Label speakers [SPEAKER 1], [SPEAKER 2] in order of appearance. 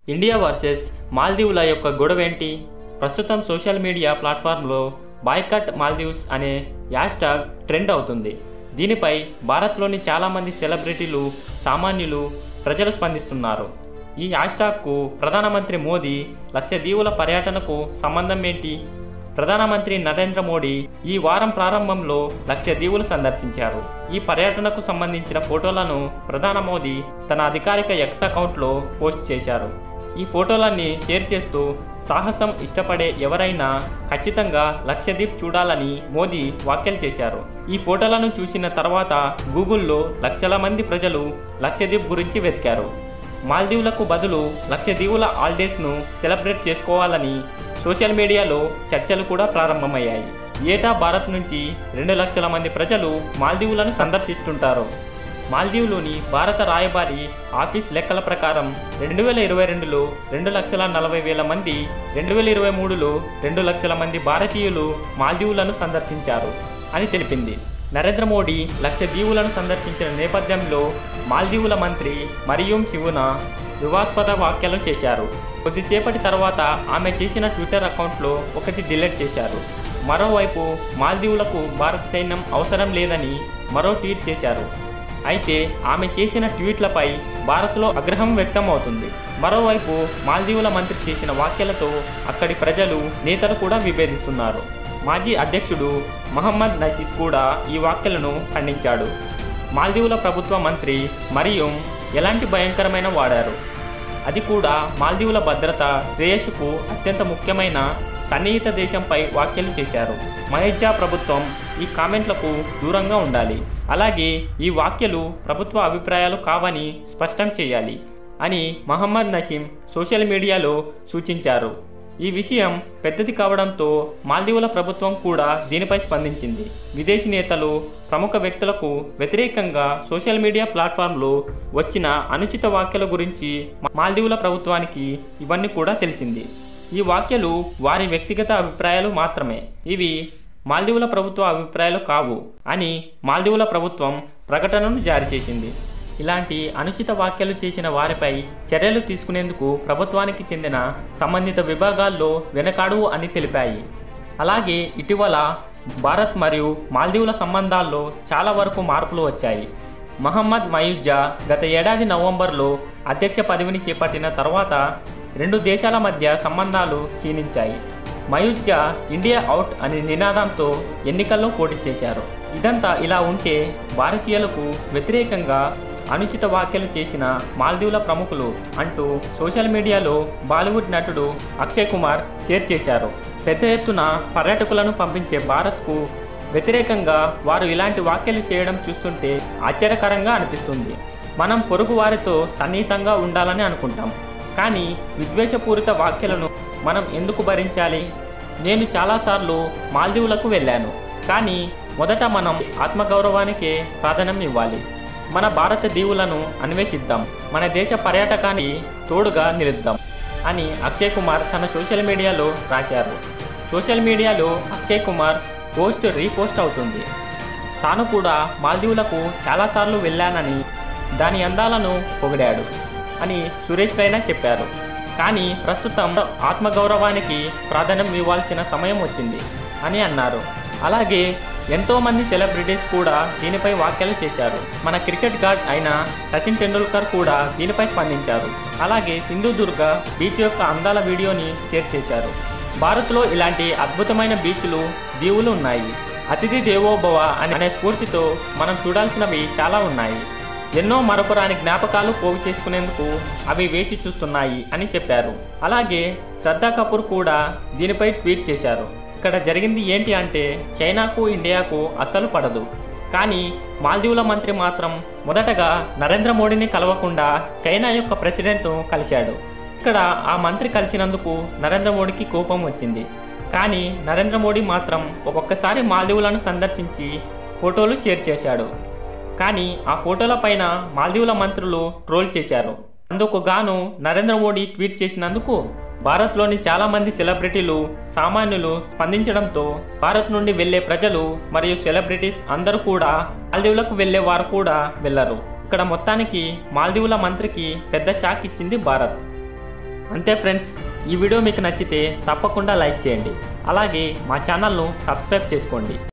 [SPEAKER 1] India versus మాల్దీవుల యొక్క గొడవేంటి ప్రస్తుతం సోషల్ మీడియా ప్లాట్ఫామ్లో బాయ్కట్ మాల్దీవ్స్ అనే హ్యాష్ ట్యాగ్ ట్రెండ్ అవుతుంది దీనిపై భారత్లోని చాలామంది సెలబ్రిటీలు సామాన్యులు ప్రజలు స్పందిస్తున్నారు ఈ హ్యాష్ ట్యాగ్కు ప్రధానమంత్రి మోదీ లక్షద్వీపుల పర్యటనకు సంబంధం ఏంటి ప్రధానమంత్రి నరేంద్ర మోడీ ఈ వారం ప్రారంభంలో లక్షద్వీపులు సందర్శించారు ఈ పర్యటనకు సంబంధించిన ఫోటోలను ప్రధాన మోదీ తన అధికారిక ఎక్స్ అకౌంట్లో పోస్ట్ చేశారు ఈ ఫోటోలన్నీ షేర్ చేస్తూ సాహసం ఇష్టపడే ఎవరైనా ఖచ్చితంగా లక్షద్వీప్ చూడాలని మోదీ వ్యాఖ్యలు చేశారు ఈ ఫోటోలను చూసిన తర్వాత గూగుల్లో లక్షల మంది ప్రజలు లక్షద్వీప్ గురించి వెతికారు మాల్దీవులకు బదులు లక్షద్వీపుల హాలిడేస్ను సెలబ్రేట్ చేసుకోవాలని సోషల్ మీడియాలో చర్చలు కూడా ప్రారంభమయ్యాయి ఏటా భారత్ నుంచి రెండు లక్షల మంది ప్రజలు మాల్దీవులను సందర్శిస్తుంటారు మాల్దీవులోని భారత రాయబారి ఆఫీస్ లెక్కల ప్రకారం రెండు వేల ఇరవై రెండులో రెండు లక్షల నలభై వేల మంది రెండు వేల ఇరవై మూడులో రెండు లక్షల మంది భారతీయులు మాల్దీవులను సందర్శించారు అని తెలిపింది నరేంద్ర మోడీ లక్షద్వీపులను సందర్శించిన నేపథ్యంలో మాల్దీవుల మంత్రి మరియూం శివున వివాస్పద వ్యాఖ్యలు చేశారు కొద్దిసేపటి తర్వాత ఆమె చేసిన ట్విట్టర్ అకౌంట్లో ఒకటి డిలీట్ చేశారు మరోవైపు మాల్దీవులకు భారత సైన్యం అవసరం లేదని మరో ట్వీట్ చేశారు అయితే ఆమె చేసిన ట్వీట్లపై భారత్లో ఆగ్రహం వ్యక్తం అవుతుంది మరోవైపు మాల్దీవుల మంత్రి చేసిన వ్యాఖ్యలతో అక్కడి ప్రజలు నేతలు కూడా విభేదిస్తున్నారు మాజీ అధ్యక్షుడు మహమ్మద్ నషీద్ కూడా ఈ వ్యాఖ్యలను ఖండించాడు మాల్దీవుల ప్రభుత్వ మంత్రి మరియుం ఎలాంటి భయంకరమైన వాడారు అది కూడా మాల్దీవుల భద్రత శ్రేయస్సుకు అత్యంత ముఖ్యమైన సన్నిహిత దేశంపై వ్యాఖ్యలు చేశారు మహేజా ప్రభుత్వం ఈ కామెంట్లకు దూరంగా ఉండాలి అలాగే ఈ వ్యాఖ్యలు ప్రభుత్వ అభిప్రాయాలు కావని స్పష్టం చేయాలి అని మహమ్మద్ నసీం సోషల్ మీడియాలో సూచించారు ఈ విషయం పెద్దది కావడంతో మాల్దీవుల ప్రభుత్వం కూడా దీనిపై స్పందించింది విదేశీ నేతలు ప్రముఖ వ్యక్తులకు వ్యతిరేకంగా సోషల్ మీడియా ప్లాట్ఫామ్లో వచ్చిన అనుచిత వ్యాఖ్యల గురించి మాల్దీవుల ప్రభుత్వానికి ఇవన్నీ కూడా తెలిసింది ఈ వ్యాఖ్యలు వారి వ్యక్తిగత అభిప్రాయాలు మాత్రమే ఇవి మాల్దీవుల ప్రభుత్వ అభిప్రాయాలు కావు అని మాల్దీవుల ప్రభుత్వం ప్రకటనను జారీ చేసింది ఇలాంటి అనుచిత వ్యాఖ్యలు చేసిన వారిపై చర్యలు తీసుకునేందుకు ప్రభుత్వానికి చెందిన సంబంధిత విభాగాల్లో వెనకాడు అని తెలిపాయి అలాగే ఇటీవల భారత్ మరియు మాల్దీవుల సంబంధాల్లో చాలా వరకు మార్పులు వచ్చాయి మహమ్మద్ మయూజా గత ఏడాది నవంబర్లో అధ్యక్ష పదవిని చేపట్టిన తర్వాత రెండు దేశాల మధ్య సంబంధాలు క్షీణించాయి మయూజా ఇండియా అవుట్ అనే నినాదంతో ఎన్నికల్లో పోటీ చేశారు ఇదంతా ఇలా ఉంటే భారతీయులకు వ్యతిరేకంగా అనుచిత వ్యాఖ్యలు చేసిన మాల్దీవుల ప్రముఖులు అంటూ సోషల్ మీడియాలో బాలీవుడ్ నటుడు అక్షయ్ కుమార్ షేర్ చేశారు పెద్ద ఎత్తున పర్యాటకులను పంపించే భారత్కు వ్యతిరేకంగా వారు ఇలాంటి వ్యాఖ్యలు చేయడం చూస్తుంటే ఆశ్చర్యకరంగా అనిపిస్తుంది మనం పొరుగు వారితో సన్నిహితంగా ఉండాలని అనుకుంటాం కానీ విద్వేషపూరిత వ్యాఖ్యలను మనం ఎందుకు భరించాలి నేను చాలాసార్లు మాల్దీవులకు వెళ్ళాను కానీ మొదట మనం ఆత్మగౌరవానికే ప్రాధాన్యం ఇవ్వాలి మన భారత దీవులను అన్వేషిద్దాం మన దేశ పర్యాటకానికి తోడుగా నిలుద్దాం అని అక్షయ్ కుమార్ తన సోషల్ మీడియాలో రాశారు సోషల్ మీడియాలో అక్షయ్ కుమార్ పోస్ట్ రీపోస్ట్ అవుతుంది తాను కూడా మాల్దీవులకు చాలాసార్లు వెళ్ళానని దాని అందాలను పొగిడాడు అని సురేష్ రైనా చెప్పారు కానీ ప్రస్తుతం ఆత్మగౌరవానికి ప్రాధాన్యం ఇవ్వాల్సిన సమయం వచ్చింది అని అన్నారు అలాగే ఎంతోమంది సెలబ్రిటీస్ కూడా దీనిపై వ్యాఖ్యలు చేశారు మన క్రికెట్ గార్డ్ అయిన సచిన్ టెండూల్కర్ కూడా దీనిపై స్పందించారు అలాగే సింధుదుర్గ బీచ్ యొక్క అందాల వీడియోని షేర్ చేశారు భారత్లో ఇలాంటి అద్భుతమైన బీచ్లు దీవులు ఉన్నాయి అతిథి దేవోభవ అనే స్ఫూర్తితో మనం చూడాల్సినవి చాలా ఉన్నాయి ఎన్నో మరపురాని జ్ఞాపకాలు పోగు చేసుకునేందుకు అవి వేచి చూస్తున్నాయి అని చెప్పారు అలాగే శ్రద్ధా కపూర్ కూడా దీనిపై ట్వీట్ చేశారు ఇక్కడ జరిగింది ఏంటి అంటే చైనాకు ఇండియాకు అస్సలు పడదు కానీ మాల్దీవుల మంత్రి మాత్రం మొదటగా నరేంద్ర మోడీని కలవకుండా చైనా యొక్క ప్రెసిడెంట్ను కలిశాడు ఇక్కడ ఆ మంత్రి కలిసినందుకు నరేంద్ర మోడీకి కోపం వచ్చింది కానీ నరేంద్ర మోడీ మాత్రం ఒక్కొక్కసారి మాల్దీవులను సందర్శించి ఫోటోలు షేర్ చేశాడు కానీ ఆ ఫోటోల పైన మాల్దీవుల మంత్రులు ట్రోల్ చేశారు అందుకు గాను నరేంద్ర మోడీ ట్వీట్ చేసినందుకు భారత్లోని చాలా మంది సెలబ్రిటీలు సామాన్యులు స్పందించడంతో భారత్ నుండి వెళ్లే ప్రజలు మరియు సెలబ్రిటీస్ అందరూ కూడా మాల్దీవులకు వెళ్లే వారు కూడా వెళ్లరు ఇక్కడ మొత్తానికి మాల్దీవుల మంత్రికి పెద్ద షాక్ ఇచ్చింది భారత్ అంతే ఫ్రెండ్స్ ఈ వీడియో మీకు నచ్చితే తప్పకుండా లైక్ చేయండి అలాగే మా ఛానల్ను సబ్స్క్రైబ్ చేసుకోండి